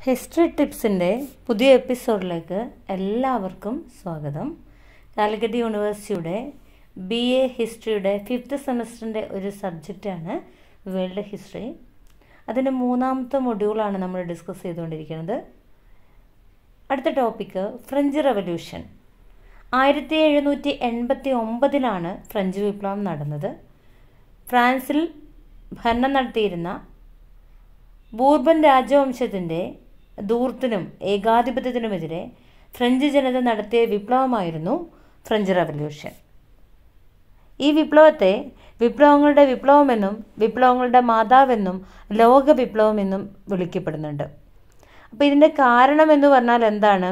history ടിപ്സിൻ്റെ പുതിയ എപ്പിസോഡിലേക്ക് എല്ലാവർക്കും സ്വാഗതം കാലിക്കറ്റ് യൂണിവേഴ്സിറ്റിയുടെ ബി എ ഹിസ്റ്ററിയുടെ ഫിഫ്ത്ത് സെമസ്റ്ററിൻ്റെ ഒരു സബ്ജക്റ്റാണ് വേൾഡ് ഹിസ്റ്ററി അതിൻ്റെ മൂന്നാമത്തെ മൊഡ്യൂളാണ് നമ്മൾ ഡിസ്കസ് ചെയ്തുകൊണ്ടിരിക്കുന്നത് അടുത്ത ടോപ്പിക്ക് ഫ്രഞ്ച് റവല്യൂഷൻ ആയിരത്തി എഴുന്നൂറ്റി എൺപത്തി ഒമ്പതിലാണ് ഫ്രഞ്ച് വിപ്ലവം നടന്നത് ഫ്രാൻസിൽ ഭരണം നടത്തിയിരുന്ന ബൂർബൻ രാജവംശത്തിൻ്റെ ദൂർത്തിനും ഏകാധിപത്യത്തിനുമെതിരെ ഫ്രഞ്ച് ജനത നടത്തിയ വിപ്ലവമായിരുന്നു ഫ്രഞ്ച് റവല്യൂഷൻ ഈ വിപ്ലവത്തെ വിപ്ലവങ്ങളുടെ വിപ്ലവമെന്നും വിപ്ലവങ്ങളുടെ മാതാവെന്നും ലോക വിപ്ലവമെന്നും വിളിക്കപ്പെടുന്നുണ്ട് അപ്പോൾ ഇതിൻ്റെ കാരണം എന്ന് പറഞ്ഞാൽ എന്താണ്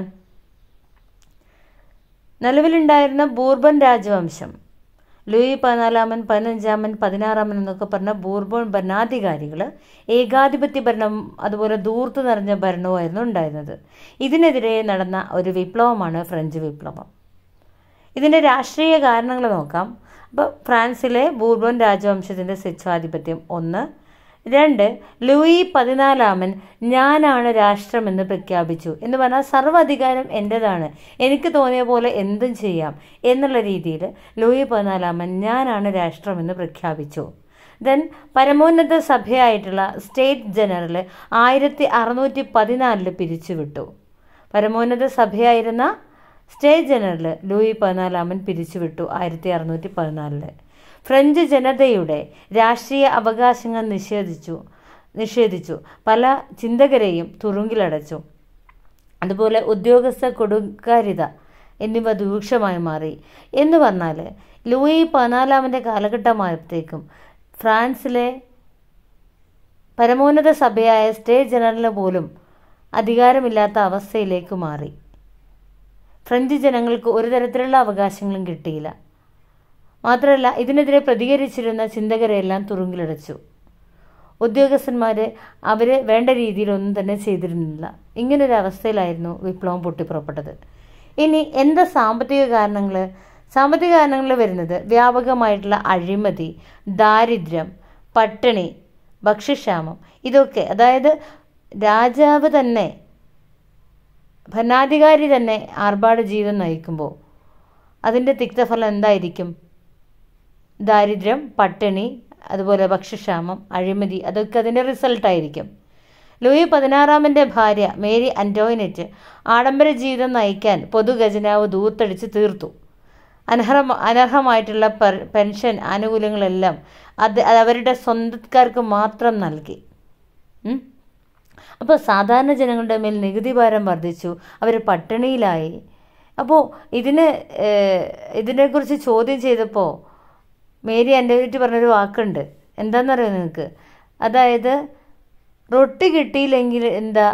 നിലവിലുണ്ടായിരുന്ന ബൂർബൻ രാജവംശം ലൂയി പതിനാലാമൻ പതിനഞ്ചാമൻ പതിനാറാമൻ എന്നൊക്കെ പറഞ്ഞ ബൂർബോൺ ഭരണാധികാരികൾ ഏകാധിപത്യ ഭരണം അതുപോലെ ദൂർത്ത് നിറഞ്ഞ ഭരണവുമായിരുന്നു ഉണ്ടായിരുന്നത് ഇതിനെതിരെ നടന്ന ഒരു വിപ്ലവമാണ് ഫ്രഞ്ച് വിപ്ലവം ഇതിൻ്റെ രാഷ്ട്രീയ കാരണങ്ങൾ നോക്കാം അപ്പോൾ ഫ്രാൻസിലെ ബൂർബോൺ രാജവംശത്തിൻ്റെ സ്വേച്ഛാധിപത്യം ഒന്ന് രണ്ട് ലൂയി പതിനാലാമൻ ഞാനാണ് രാഷ്ട്രമെന്ന് പ്രഖ്യാപിച്ചു എന്ന് പറഞ്ഞാൽ സർവ്വാധികാരം എൻ്റെതാണ് എനിക്ക് തോന്നിയ പോലെ എന്തും ചെയ്യാം എന്നുള്ള രീതിയിൽ ലൂയി പതിനാലാമൻ ഞാനാണ് രാഷ്ട്രമെന്ന് പ്രഖ്യാപിച്ചു ദെൻ പരമോന്നത സഭയായിട്ടുള്ള സ്റ്റേറ്റ് ജനറൽ ആയിരത്തി അറുന്നൂറ്റി പതിനാലില് പിരിച്ചുവിട്ടു പരമോന്നത സഭയായിരുന്ന സ്റ്റേറ്റ് ജനറൽ ലൂയി പതിനാലാമൻ പിരിച്ചുവിട്ടു ആയിരത്തി അറുന്നൂറ്റി പതിനാലില് ഫ്രഞ്ച് ജനതയുടെ രാഷ്ട്രീയ അവകാശങ്ങൾ നിഷേധിച്ചു നിഷേധിച്ചു പല ചിന്തകരെയും തുറുങ്കിലടച്ചു അതുപോലെ ഉദ്യോഗസ്ഥ കൊടുങ്കാരിത എന്നിവ രൂക്ഷമായി മാറി എന്ന് പറഞ്ഞാൽ ലൂയി പതിനാലാമൻ്റെ കാലഘട്ടമായപ്പോഴത്തേക്കും ഫ്രാൻസിലെ പരമോന്നത സഭയായ സ്റ്റേറ്റ് ജനറലിന് പോലും അധികാരമില്ലാത്ത അവസ്ഥയിലേക്ക് മാറി ഫ്രഞ്ച് ജനങ്ങൾക്ക് ഒരു തരത്തിലുള്ള അവകാശങ്ങളും കിട്ടിയില്ല മാത്രമല്ല ഇതിനെതിരെ പ്രതികരിച്ചിരുന്ന ചിന്തകരെയെല്ലാം തുറുങ്കിലടച്ചു ഉദ്യോഗസ്ഥന്മാർ അവർ വേണ്ട രീതിയിലൊന്നും തന്നെ ചെയ്തിരുന്നില്ല ഇങ്ങനൊരു അവസ്ഥയിലായിരുന്നു വിപ്ലവം പൊട്ടിപ്പുറപ്പെട്ടത് ഇനി എന്താ സാമ്പത്തിക കാരണങ്ങൾ സാമ്പത്തിക കാരണങ്ങൾ വരുന്നത് വ്യാപകമായിട്ടുള്ള അഴിമതി ദാരിദ്ര്യം പട്ടിണി ഭക്ഷ്യക്ഷാമം ഇതൊക്കെ അതായത് രാജാവ് തന്നെ ഭരണാധികാരി തന്നെ ആർഭാട ജീവിതം നയിക്കുമ്പോൾ അതിൻ്റെ തിക്തഫലം എന്തായിരിക്കും ദാരിദ്ര്യം പട്ടിണി അതുപോലെ ഭക്ഷ്യക്ഷാമം അഴിമതി അതൊക്കെ അതിൻ്റെ റിസൾട്ടായിരിക്കും ലൂയി പതിനാറാമൻ്റെ ഭാര്യ മേരി അൻറ്റോയിനറ്റ് ആഡംബര ജീവിതം നയിക്കാൻ പൊതുഖജനാവ് ദൂർത്തടിച്ച് തീർത്തു അനർഹ അനർഹമായിട്ടുള്ള പെൻഷൻ ആനുകൂല്യങ്ങളെല്ലാം അത് അവരുടെ സ്വന്തക്കാർക്ക് മാത്രം നൽകി അപ്പോൾ സാധാരണ ജനങ്ങളുടെ മേൽ നികുതി ഭാരം വർദ്ധിച്ചു അവർ പട്ടിണിയിലായി അപ്പോൾ ഇതിന് ഇതിനെക്കുറിച്ച് ചോദ്യം ചെയ്തപ്പോൾ മേരി അൻ്റെവിറ്റ് പറഞ്ഞൊരു വാക്കുണ്ട് എന്താണെന്നറിയോ നിങ്ങൾക്ക് അതായത് റൊട്ടി കിട്ടിയില്ലെങ്കിൽ എന്താ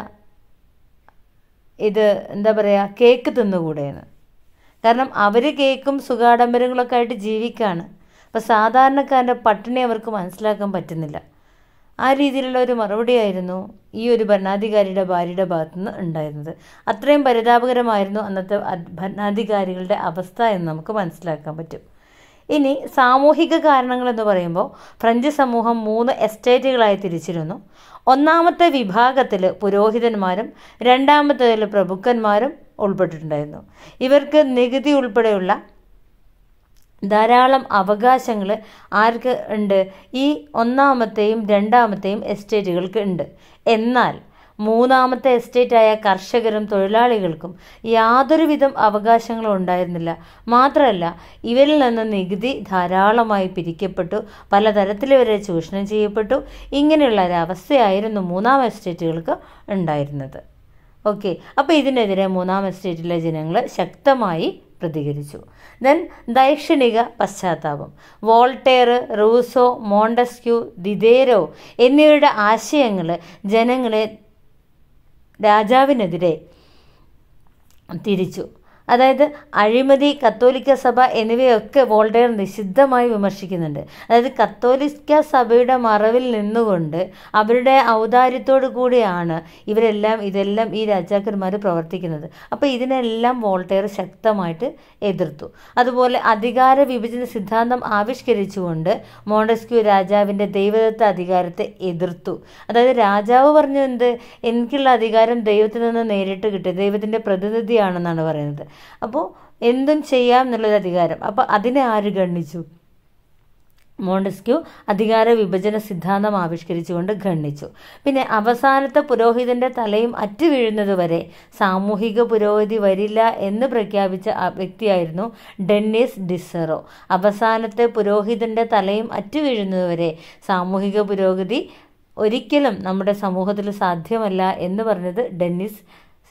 ഇത് എന്താ പറയുക കേക്ക് തിന്നുകൂടെയെന്ന് കാരണം അവർ കേക്കും സുഖാഡംബരങ്ങളൊക്കെ ആയിട്ട് ജീവിക്കുകയാണ് അപ്പോൾ സാധാരണക്കാരൻ്റെ പട്ടിണി അവർക്ക് മനസ്സിലാക്കാൻ പറ്റുന്നില്ല ആ രീതിയിലുള്ള ഒരു മറുപടിയായിരുന്നു ഈ ഒരു ഭരണാധികാരിയുടെ ഭാര്യയുടെ ഭാഗത്തുനിന്ന് ഉണ്ടായിരുന്നത് അത്രയും പരിതാപകരമായിരുന്നു അന്നത്തെ ഭരണാധികാരികളുടെ അവസ്ഥ എന്ന് നമുക്ക് മനസ്സിലാക്കാൻ പറ്റും ഇനി സാമൂഹിക കാരണങ്ങൾ എന്ന് പറയുമ്പോൾ ഫ്രഞ്ച് സമൂഹം മൂന്ന് എസ്റ്റേറ്റുകളായി തിരിച്ചിരുന്നു ഒന്നാമത്തെ വിഭാഗത്തിൽ പുരോഹിതന്മാരും രണ്ടാമത്തേതിൽ പ്രഭുക്കന്മാരും ഉൾപ്പെട്ടിട്ടുണ്ടായിരുന്നു ഇവർക്ക് നികുതി ഉൾപ്പെടെയുള്ള ധാരാളം അവകാശങ്ങൾ ആർക്ക് ഉണ്ട് ഈ ഒന്നാമത്തെയും രണ്ടാമത്തെയും എസ്റ്റേറ്റുകൾക്ക് ഉണ്ട് എന്നാൽ മൂന്നാമത്തെ എസ്റ്റേറ്റായ കർഷകരും തൊഴിലാളികൾക്കും യാതൊരുവിധം അവകാശങ്ങളും ഉണ്ടായിരുന്നില്ല മാത്രമല്ല ഇവരിൽ നിന്ന് നികുതി ധാരാളമായി പിരിക്കപ്പെട്ടു പലതരത്തിൽ വരെ ചൂഷണം ചെയ്യപ്പെട്ടു ഇങ്ങനെയുള്ള ഒരവസ്ഥയായിരുന്നു മൂന്നാം എസ്റ്റേറ്റുകൾക്ക് ഉണ്ടായിരുന്നത് ഓക്കെ അപ്പോൾ ഇതിനെതിരെ മൂന്നാം എസ്റ്റേറ്റിലെ ജനങ്ങൾ ശക്തമായി പ്രതികരിച്ചു ദെൻ ദൈക്ഷണിക പശ്ചാത്താപം വോൾട്ടേർ റൂസോ മോണ്ടസ്ക്യൂ ദിദേരോ എന്നിവരുടെ ആശയങ്ങൾ ജനങ്ങളെ രാജാവിനെതിരെ തിരിച്ചു അതായത് അഴിമതി കത്തോലിക്ക സഭ എന്നിവയൊക്കെ വോൾട്ടയർ നിഷിദ്ധമായി വിമർശിക്കുന്നുണ്ട് അതായത് കത്തോലിക്ക സഭയുടെ മറവിൽ നിന്നുകൊണ്ട് അവരുടെ ഔദാര്യത്തോടു കൂടിയാണ് ഇവരെല്ലാം ഇതെല്ലാം ഈ രാജാക്കന്മാർ പ്രവർത്തിക്കുന്നത് അപ്പോൾ ഇതിനെല്ലാം വോൾട്ടയർ ശക്തമായിട്ട് എതിർത്തു അതുപോലെ അധികാര വിഭജന സിദ്ധാന്തം ആവിഷ്കരിച്ചുകൊണ്ട് മോണ്ടസ്ക്യൂ രാജാവിൻ്റെ ദൈവദത്ത അധികാരത്തെ എതിർത്തു അതായത് രാജാവ് പറഞ്ഞു എന്ത് എനിക്കുള്ള അധികാരം ദൈവത്തിൽ നിന്ന് നേരിട്ട് കിട്ടി ദൈവത്തിൻ്റെ പ്രതിനിധിയാണെന്നാണ് പറയുന്നത് അപ്പോൾ എന്തും ചെയ്യാം എന്നുള്ളൊരു അധികാരം അപ്പോൾ അതിനെ ആര് ഗണ്ണിച്ചു മോണ്ടസ്ക്യൂ അധികാര വിഭജന സിദ്ധാന്തം ആവിഷ്കരിച്ചുകൊണ്ട് ഖണ്ഡിച്ചു പിന്നെ അവസാനത്തെ പുരോഹിതന്റെ തലയും അറ്റു വീഴുന്നതുവരെ സാമൂഹിക പുരോഗതി വരില്ല എന്ന് പ്രഖ്യാപിച്ച ആ വ്യക്തിയായിരുന്നു ഡെന്നിസ് ഡിസറോ അവസാനത്തെ പുരോഹിതന്റെ തലയും അറ്റു വീഴുന്നതുവരെ സാമൂഹിക പുരോഗതി ഒരിക്കലും നമ്മുടെ സമൂഹത്തിൽ സാധ്യമല്ല എന്ന് പറഞ്ഞത് ഡെന്നിസ്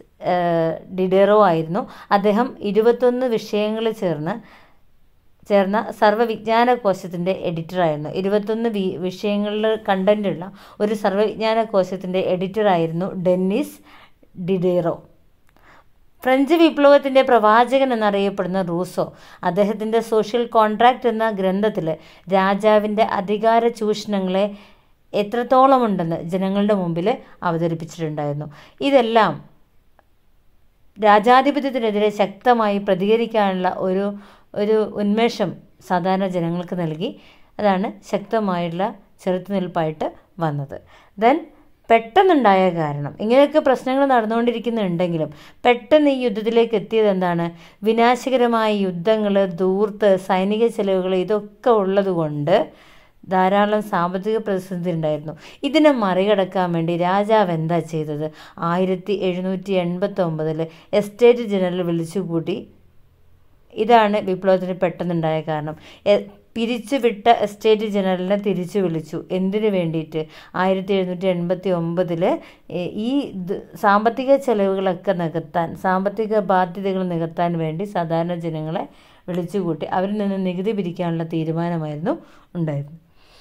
ഡിഡേറോ ആയിരുന്നു അദ്ദേഹം ഇരുപത്തൊന്ന് വിഷയങ്ങൾ ചേർന്ന് ചേർന്ന സർവ്വവിജ്ഞാന കോശത്തിൻ്റെ എഡിറ്ററായിരുന്നു ഇരുപത്തൊന്ന് വി വിഷയങ്ങളിൽ കണ്ടൻ്റുള്ള ഒരു സർവ്വവിജ്ഞാന കോശത്തിൻ്റെ എഡിറ്ററായിരുന്നു ഡെന്നിസ് ഡിഡേറോ ഫ്രഞ്ച് വിപ്ലവത്തിൻ്റെ പ്രവാചകൻ എന്നറിയപ്പെടുന്ന റൂസോ അദ്ദേഹത്തിൻ്റെ സോഷ്യൽ കോൺട്രാക്റ്റ് എന്ന ഗ്രന്ഥത്തിൽ രാജാവിൻ്റെ അധികാര ചൂഷണങ്ങളെ എത്രത്തോളമുണ്ടെന്ന് ജനങ്ങളുടെ മുമ്പിൽ അവതരിപ്പിച്ചിട്ടുണ്ടായിരുന്നു ഇതെല്ലാം രാജാധിപത്യത്തിനെതിരെ ശക്തമായി പ്രതികരിക്കാനുള്ള ഒരു ഒരു ഉന്മേഷം സാധാരണ ജനങ്ങൾക്ക് നൽകി അതാണ് ശക്തമായുള്ള ചെറുത്തുനിൽപ്പായിട്ട് വന്നത് ദെൻ പെട്ടെന്നുണ്ടായ കാരണം ഇങ്ങനെയൊക്കെ പ്രശ്നങ്ങൾ നടന്നുകൊണ്ടിരിക്കുന്നുണ്ടെങ്കിലും പെട്ടെന്ന് ഈ യുദ്ധത്തിലേക്ക് എത്തിയത് എന്താണ് വിനാശകരമായ യുദ്ധങ്ങൾ ദൂർത്ത് സൈനിക ചെലവുകൾ ഇതൊക്കെ ഉള്ളതുകൊണ്ട് ധാരാളം സാമ്പത്തിക പ്രതിസന്ധി ഉണ്ടായിരുന്നു ഇതിനെ മറികടക്കാൻ വേണ്ടി രാജാവ് എന്താ ചെയ്തത് ആയിരത്തി എഴുന്നൂറ്റി എൺപത്തി ഒമ്പതിൽ എസ്റ്റേറ്റ് ജനറൽ വിളിച്ചുകൂട്ടി ഇതാണ് വിപ്ലവത്തിന് പെട്ടെന്നുണ്ടായ കാരണം പിരിച്ചുവിട്ട എസ്റ്റേറ്റ് ജനറലിനെ തിരിച്ചു വിളിച്ചു എന്തിനു വേണ്ടിയിട്ട് ആയിരത്തി എഴുന്നൂറ്റി എൺപത്തി ഒമ്പതിൽ ഈ സാമ്പത്തിക ചെലവുകളൊക്കെ നികത്താൻ സാമ്പത്തിക ബാധ്യതകൾ നികത്താൻ വേണ്ടി സാധാരണ ജനങ്ങളെ വിളിച്ചുകൂട്ടി അവരിൽ നിന്ന് നികുതി പിരിക്കാനുള്ള തീരുമാനമായിരുന്നു ഉണ്ടായിരുന്നത്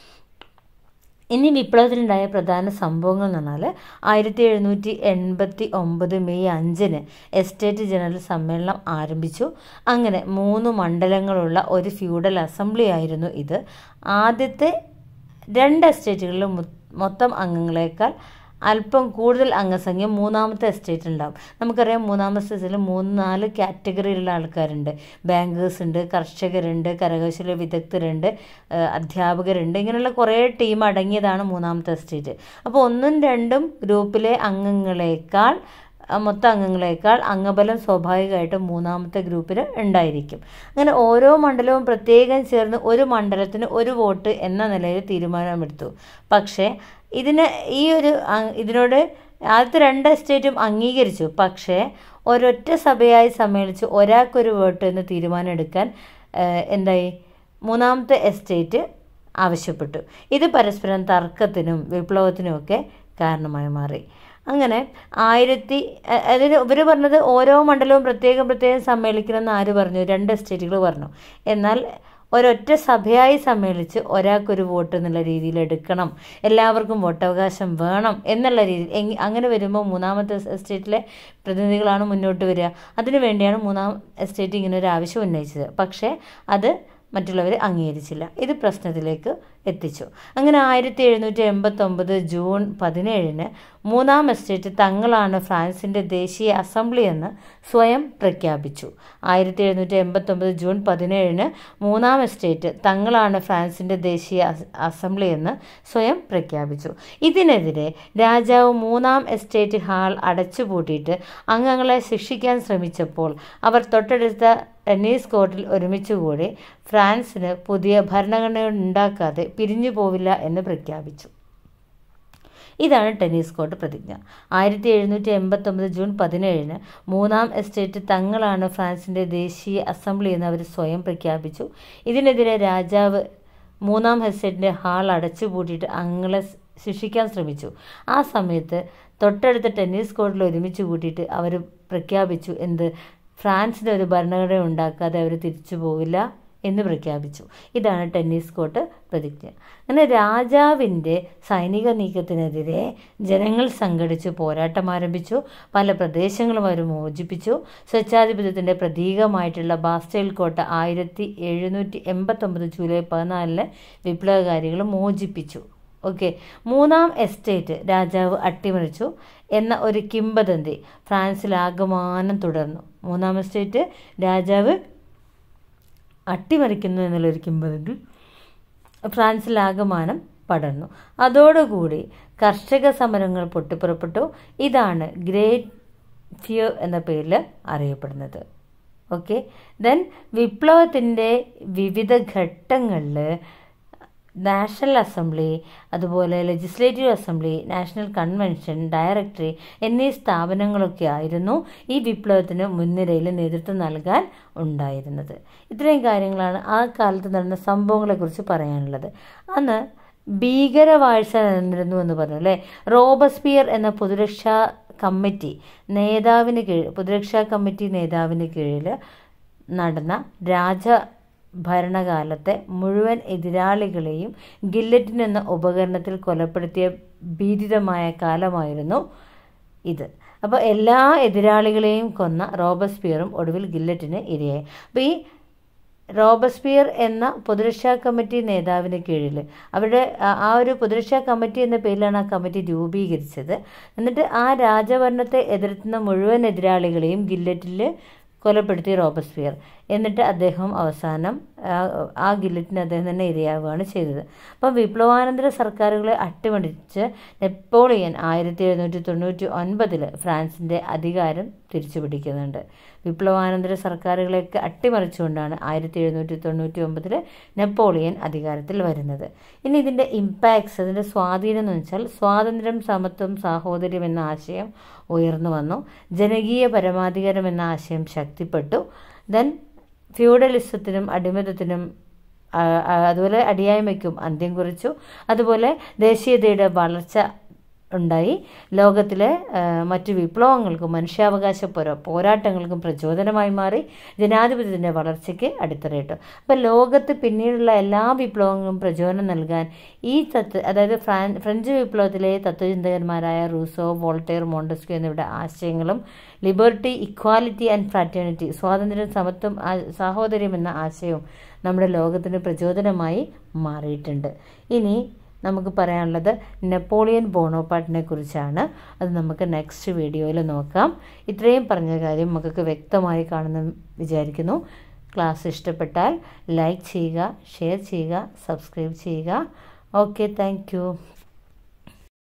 ഇനി വിപ്ലവത്തിലുണ്ടായ പ്രധാന സംഭവങ്ങൾ എന്ന് പറഞ്ഞാൽ ആയിരത്തി എഴുന്നൂറ്റി എൺപത്തി ഒമ്പത് മെയ് അഞ്ചിന് എസ്റ്റേറ്റ് ജനറൽ സമ്മേളനം ആരംഭിച്ചു അങ്ങനെ മൂന്ന് മണ്ഡലങ്ങളുള്ള ഒരു ഫ്യൂഡൽ അസംബ്ലി ആയിരുന്നു ഇത് ആദ്യത്തെ രണ്ട് എസ്റ്റേറ്റുകളിലും മൊത്തം അംഗങ്ങളെക്കാൾ അല്പം കൂടുതൽ അംഗസംഖ്യ മൂന്നാമത്തെ എസ്റ്റേറ്റ് ഉണ്ടാവും നമുക്കറിയാം മൂന്നാമത്തെ എസ്റ്റേറ്റിൽ മൂന്ന് നാല് കാറ്റഗറിയിലുള്ള ആൾക്കാരുണ്ട് ബാങ്കേഴ്സ് ഉണ്ട് കർഷകരുണ്ട് കരകൗശല വിദഗ്ധരുണ്ട് അധ്യാപകരുണ്ട് ഇങ്ങനെയുള്ള കുറേ ടീം അടങ്ങിയതാണ് മൂന്നാമത്തെ എസ്റ്റേറ്റ് അപ്പോൾ ഒന്നും രണ്ടും ഗ്രൂപ്പിലെ അംഗങ്ങളെക്കാൾ മൊത്തം അംഗങ്ങളെക്കാൾ അംഗബലം സ്വാഭാവികമായിട്ടും മൂന്നാമത്തെ ഗ്രൂപ്പിൽ ഉണ്ടായിരിക്കും അങ്ങനെ ഓരോ മണ്ഡലവും പ്രത്യേകം ചേർന്ന് ഒരു മണ്ഡലത്തിന് ഒരു വോട്ട് എന്ന നിലയിൽ തീരുമാനമെടുത്തു പക്ഷേ ഇതിന് ഈ ഒരു ഇതിനോട് ആദ്യത്തെ രണ്ട് സ്റ്റേറ്റും അംഗീകരിച്ചു പക്ഷേ ഒരൊറ്റ സഭയായി സമ്മേളിച്ച് ഒരാൾക്കൊരു വോട്ട് എന്ന് തീരുമാനം എടുക്കാൻ എന്തായി മൂന്നാമത്തെ എസ്റ്റേറ്റ് ആവശ്യപ്പെട്ടു ഇത് പരസ്പരം തർക്കത്തിനും വിപ്ലവത്തിനുമൊക്കെ കാരണമായി മാറി അങ്ങനെ ആയിരത്തി അതിന് ഇവർ പറഞ്ഞത് ഓരോ മണ്ഡലവും പ്രത്യേകം പ്രത്യേകം സമ്മേളിക്കണമെന്ന് ആര് പറഞ്ഞു രണ്ട് എസ്റ്റേറ്റുകൾ പറഞ്ഞു എന്നാൽ ഒരൊറ്റ സഭയായി സമ്മേളിച്ച് ഒരാൾക്കൊരു വോട്ട് എന്നുള്ള രീതിയിൽ എടുക്കണം എല്ലാവർക്കും വോട്ടവകാശം വേണം എന്നുള്ള രീതിയിൽ അങ്ങനെ വരുമ്പോൾ മൂന്നാമത്തെ എസ്റ്റേറ്റിലെ പ്രതിനിധികളാണ് മുന്നോട്ട് വരിക അതിനു വേണ്ടിയാണ് മൂന്നാം എസ്റ്റേറ്റ് ഇങ്ങനെ ഒരു ആവശ്യം ഉന്നയിച്ചത് പക്ഷേ അത് മറ്റുള്ളവർ അംഗീകരിച്ചില്ല ഇത് പ്രശ്നത്തിലേക്ക് എത്തിച്ചു അങ്ങനെ ആയിരത്തി എഴുന്നൂറ്റി എൺപത്തൊമ്പത് ജൂൺ പതിനേഴിന് മൂന്നാം എസ്റ്റേറ്റ് തങ്ങളാണ് ഫ്രാൻസിൻ്റെ ദേശീയ അസംബ്ലി എന്ന് സ്വയം പ്രഖ്യാപിച്ചു ആയിരത്തി എഴുന്നൂറ്റി എൺപത്തൊമ്പത് ജൂൺ പതിനേഴിന് മൂന്നാം എസ്റ്റേറ്റ് തങ്ങളാണ് ഫ്രാൻസിൻ്റെ ദേശീയ അസംബ്ലി എന്ന് സ്വയം പ്രഖ്യാപിച്ചു ഇതിനെതിരെ രാജാവ് മൂന്നാം എസ്റ്റേറ്റ് ഹാൾ അടച്ചുപൂട്ടിയിട്ട് അംഗങ്ങളെ ശിക്ഷിക്കാൻ ശ്രമിച്ചപ്പോൾ അവർ തൊട്ടടുത്ത ടെന്നീസ് കോർട്ടിൽ ഒരുമിച്ചുകൂടി ഫ്രാൻസിന് പുതിയ ഭരണഘടന ഉണ്ടാക്കാതെ പിരിഞ്ഞു പോവില്ല എന്ന് പ്രഖ്യാപിച്ചു ഇതാണ് ടെന്നീസ് കോർട്ട് പ്രതിജ്ഞ ആയിരത്തി എഴുന്നൂറ്റി എൺപത്തൊമ്പത് ജൂൺ പതിനേഴിന് മൂന്നാം എസ്റ്റേറ്റ് തങ്ങളാണ് ഫ്രാൻസിൻ്റെ ദേശീയ അസംബ്ലി എന്ന് അവർ സ്വയം പ്രഖ്യാപിച്ചു ഇതിനെതിരെ രാജാവ് മൂന്നാം എസ്റ്റേറ്റിൻ്റെ ഹാൾ അടച്ചുപൂട്ടിയിട്ട് അംഗങ്ങളെ ശിക്ഷിക്കാൻ ശ്രമിച്ചു ആ സമയത്ത് തൊട്ടടുത്ത ടെന്നീസ് കോർട്ടിൽ ഒരുമിച്ച് കൂട്ടിയിട്ട് അവർ പ്രഖ്യാപിച്ചു എന്ത് ഫ്രാൻസിന് ഒരു ഭരണഘടന ഉണ്ടാക്കാതെ അവർ തിരിച്ചു പോവില്ല എന്ന് പ്രഖ്യാപിച്ചു ഇതാണ് ടെന്നീസ് കോർട്ട് പ്രതിജ്ഞ അങ്ങനെ രാജാവിൻ്റെ സൈനിക നീക്കത്തിനെതിരെ ജനങ്ങൾ സംഘടിച്ച് പോരാട്ടം ആരംഭിച്ചു പല പ്രദേശങ്ങളും അവർ മോചിപ്പിച്ചു സ്വച്ഛാധിപത്യത്തിൻ്റെ പ്രതീകമായിട്ടുള്ള ബാസ്റ്റൈൽ കോട്ട ആയിരത്തി എഴുന്നൂറ്റി എൺപത്തൊമ്പത് ജൂലൈ പതിനാലിന് വിപ്ലവകാരികൾ മോചിപ്പിച്ചു ഓക്കെ മൂന്നാം എസ്റ്റേറ്റ് രാജാവ് അട്ടിമറിച്ചു എന്ന ഒരു കിംബദന്തി ഫ്രാൻസിലാകമാനം തുടർന്നു മൂന്നാം എസ്റ്റേറ്റ് രാജാവ് അട്ടിമറിക്കുന്നു എന്നുള്ളൊരു കിംബദന്തി ഫ്രാൻസിലാകമാനം പടർന്നു അതോടുകൂടി കർഷക സമരങ്ങൾ പൊട്ടിപ്പുറപ്പെട്ടു ഇതാണ് ഗ്രേറ്റ് ഫിയർ എന്ന പേരിൽ അറിയപ്പെടുന്നത് ഓക്കെ ദെൻ വിപ്ലവത്തിൻ്റെ വിവിധ ഘട്ടങ്ങളിൽ നാഷണൽ അസംബ്ലി അതുപോലെ legislative assembly national convention directory എന്നീ സ്ഥാപനങ്ങളൊക്കെ ആയിരുന്നു ഈ വിപ്ലവത്തിന് മുൻനിരയിൽ നേതൃത്വം നൽകാൻ ഉണ്ടായിരുന്നത് ഇത്രയും കാര്യങ്ങളാണ് ആ കാലത്ത് നടന്ന സംഭവങ്ങളെക്കുറിച്ച് പറയാനുള്ളത് അന്ന് ഭീകരവാഴ്ച നിലനിന്നിരുന്നു എന്ന് പറഞ്ഞു അല്ലേ റോബസ്പിയർ എന്ന പൊതുരക്ഷാ കമ്മിറ്റി നേതാവിന് കീഴിൽ പൊതുരക്ഷാ കമ്മിറ്റി നേതാവിന് കീഴിൽ നടന്ന രാജ ഭരണകാലത്തെ മുഴുവൻ എതിരാളികളെയും ഗില്ലറ്റിൻ എന്ന ഉപകരണത്തിൽ കൊലപ്പെടുത്തിയ ഭീതിതമായ കാലമായിരുന്നു ഇത് അപ്പോൾ എല്ലാ എതിരാളികളെയും കൊന്ന റോബസ്പിയറും ഒടുവിൽ ഗില്ലറ്റിന് ഇരയായി അപ്പോൾ ഈ റോബസ്പിയർ എന്ന പൊതുരക്ഷാ കമ്മിറ്റി നേതാവിന് കീഴിൽ അവരുടെ ആ ഒരു പൊതുരക്ഷാ കമ്മിറ്റി എന്ന പേരിലാണ് ആ കമ്മിറ്റി രൂപീകരിച്ചത് എന്നിട്ട് ആ രാജഭരണത്തെ എതിർക്കുന്ന മുഴുവൻ എതിരാളികളെയും ഗില്ലറ്റിൽ കൊലപ്പെടുത്തി റോബസ്പിയർ എന്നിട്ട് അദ്ദേഹം അവസാനം ആ ഗില്ലറ്റിന് അദ്ദേഹം തന്നെ ഇരയാവുകയാണ് ചെയ്തത് അപ്പം വിപ്ലവാനന്തര സർക്കാരുകളെ അട്ടിമറിച്ച് നെപ്പോളിയൻ ആയിരത്തി എഴുന്നൂറ്റി തൊണ്ണൂറ്റി ഒൻപതിൽ ഫ്രാൻസിൻ്റെ അധികാരം തിരിച്ചു പിടിക്കുന്നുണ്ട് വിപ്ലവാനന്തര സർക്കാരുകളെയൊക്കെ അട്ടിമറിച്ചുകൊണ്ടാണ് ആയിരത്തി എഴുന്നൂറ്റി തൊണ്ണൂറ്റി ഒമ്പതിൽ നെപ്പോളിയൻ അധികാരത്തിൽ വരുന്നത് ഇനി ഇതിൻ്റെ ഇമ്പാക്ട്സ് അതിൻ്റെ സ്വാധീനം എന്ന് വെച്ചാൽ സ്വാതന്ത്ര്യം സമത്വം സാഹോദര്യം എന്ന ആശയം ഉയർന്നു വന്നു ജനകീയ പരമാധികാരം എന്ന ആശയം ശക്തിപ്പെട്ടു ദെൻ ഫ്യൂഡലിസത്തിനും അടിമത്തത്തിനും അതുപോലെ അടിയായ്മയ്ക്കും അന്ത്യം കുറിച്ചു അതുപോലെ ദേശീയതയുടെ വളർച്ച ഉണ്ടായി ലോകത്തിലെ മറ്റു വിപ്ലവങ്ങൾക്കും മനുഷ്യാവകാശ പോരാ പോരാട്ടങ്ങൾക്കും പ്രചോദനമായി മാറി ജനാധിപത്യത്തിൻ്റെ വളർച്ചയ്ക്ക് അടിത്തറയിട്ടു അപ്പോൾ ലോകത്ത് പിന്നീടുള്ള എല്ലാ വിപ്ലവങ്ങളും പ്രചോദനം നൽകാൻ ഈ തത്വ അതായത് ഫ്രാൻ ഫ്രഞ്ച് വിപ്ലവത്തിലെ തത്വചിന്തകന്മാരായ റൂസോ വോൾട്ടെയർ മോണ്ടസ്ക്യൂ എന്നിവരുടെ ആശയങ്ങളും ലിബർട്ടി ഇക്വാലിറ്റി ആൻഡ് ഫ്രാറ്റേണിറ്റി സ്വാതന്ത്ര്യം സമത്വം സാഹോദര്യം എന്ന ആശയവും നമ്മുടെ ലോകത്തിന് പ്രചോദനമായി മാറിയിട്ടുണ്ട് ഇനി നമുക്ക് പറയാനുള്ളത് നെപ്പോളിയൻ ബോണോപാട്ടിനെ കുറിച്ചാണ് അത് നമുക്ക് നെക്സ്റ്റ് വീഡിയോയിൽ നോക്കാം ഇത്രയും പറഞ്ഞ കാര്യം നമുക്കൊക്കെ വ്യക്തമായി കാണുന്ന വിചാരിക്കുന്നു ക്ലാസ് ഇഷ്ടപ്പെട്ടാൽ ലൈക്ക് ചെയ്യുക ഷെയർ ചെയ്യുക സബ്സ്ക്രൈബ് ചെയ്യുക ഓക്കെ താങ്ക്